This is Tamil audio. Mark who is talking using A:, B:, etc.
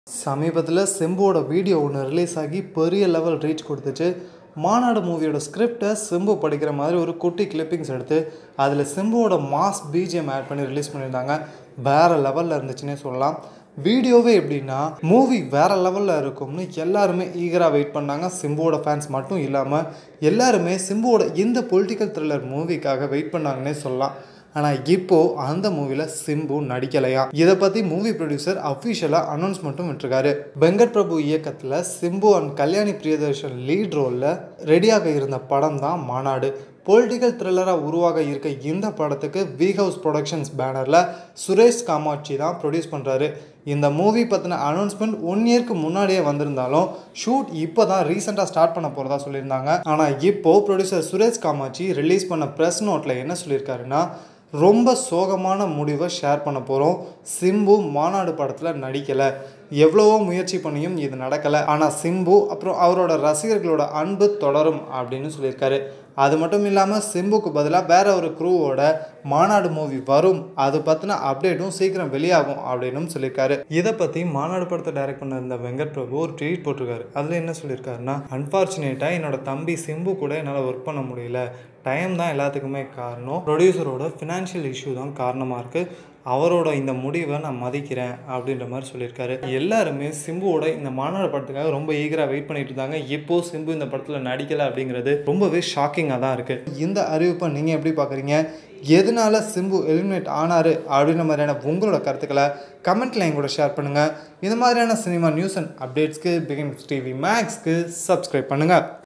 A: சமீபத்தில் சிம்புவோட வீடியோ ஒன்று ரிலீஸ் ஆகி பெரிய லெவல் ரீச் கொடுத்துச்சு மாநாடு மூவியோட ஸ்கிரிப்டை சிம்பு படிக்கிற மாதிரி ஒரு குட்டி கிளிப்பிங்ஸ் எடுத்து அதில் சிம்புவோட மாஸ் பிஜிஎம் ஆட் பண்ணி ரிலீஸ் பண்ணியிருந்தாங்க வேறு லெவலில் இருந்துச்சுன்னே சொல்லலாம் வீடியோவே எப்படின்னா மூவி வேற லெவலில் இருக்கும்னு எல்லாருமே ஈகராக வெயிட் பண்ணாங்க சிம்புவோட ஃபேன்ஸ் மட்டும் இல்லாமல் எல்லாருமே சிம்புவோட இந்த பொலிட்டிக்கல் த்ரில்லர் மூவிக்காக வெயிட் பண்ணாங்கன்னே சொல்லலாம் ஆனால் இப்போது அந்த மூவியில் சிம்பு நடிக்கலையா இதை பற்றி மூவி ப்ரொடியூசர் அஃபிஷியலாக அனௌன்ஸ்மெண்ட்டும் விட்டுருக்காரு வெங்கட் பிரபு இயக்கத்தில் சிம்பு அண்ட் கல்யாணி பிரியதர்ஷன் லீட் ரோலில் ரெடியாக இருந்த படம் தான் மாநாடு பொலிட்டிக்கல் த்ரில்லராக உருவாக இருக்க இந்த படத்துக்கு வி ஹவுஸ் ப்ரொடக்ஷன்ஸ் பேனரில் சுரேஷ் காமாட்சி தான் ப்ரொடியூஸ் பண்ணுறாரு இந்த மூவி பற்றின அனௌன்ஸ்மெண்ட் ஒன் இயர்க்கு முன்னாடியே வந்திருந்தாலும் ஷூட் இப்போ தான் ரீசெண்டாக ஸ்டார்ட் பண்ண போகிறதா சொல்லியிருந்தாங்க ஆனால் இப்போது ப்ரொடியூசர் சுரேஷ் காமாட்சி ரிலீஸ் பண்ண ப்ரெஸ் நோட்டில் என்ன சொல்லியிருக்காருன்னா ரொம்ப சோகமான முடிவை ஷேர் பண்ண போகிறோம் சிம்பு மாநாடு படத்தில் நடிக்கலை எவ்வளவோ முயற்சி பண்ணியும் இது நடக்கலை ஆனால் சிம்பு அப்புறம் அவரோட ரசிகர்களோட அன்பு தொடரும் அப்படின்னு சொல்லியிருக்காரு அது மட்டும் இல்லாமல் சிம்புக்கு பதிலாக வேற ஒரு குரூவோட மாநாடு மூவி வரும் அது பற்றின அப்டேட்டும் சீக்கிரம் வெளியாகும் அப்படின்னு சொல்லியிருக்காரு இதை பற்றி மாநாடு படத்தை டைரக்ட் பண்ண இருந்த வெங்கட் பிரபு ஒரு ட்வீட் போட்டிருக்காரு அதில் என்ன சொல்லியிருக்காருன்னா அன்ஃபார்ச்சுனேட்டாக என்னோட தம்பி சிம்பு கூட என்னால் ஒர்க் பண்ண முடியல டைம் தான் எல்லாத்துக்குமே காரணம் ப்ரொடியூசரோட ஃபினான்ஷியல் இஷ்யூ தான் காரணமாக இருக்குது அவரோட இந்த முடிவை நான் மதிக்கிறேன் அப்படின்ற மாதிரி சொல்லியிருக்காரு எல்லாருமே சிம்புவோட இந்த மாநாடு படத்துக்காக ரொம்ப ஈகராக வெயிட் பண்ணிட்டு இருந்தாங்க இப்போ சிம்பு இந்த படத்தில் நடிக்கலை அப்படிங்கிறது ரொம்பவே ஷாக்கிங்காக தான் இருக்குது இந்த அறிவிப்பை நீங்கள் எப்படி பார்க்குறீங்க எதனால சிம்பு எலிமினேட் ஆனார் அப்படின்ற மாதிரியான உங்களோட கருத்துக்களை கமெண்ட்டில் என் கூட ஷேர் பண்ணுங்கள் இந்த மாதிரியான சினிமா நியூஸ் அண்ட் அப்டேட்ஸ்க்கு பிகின் டிவி மேக்ஸ்க்கு சப்ஸ்கிரைப் பண்ணுங்கள்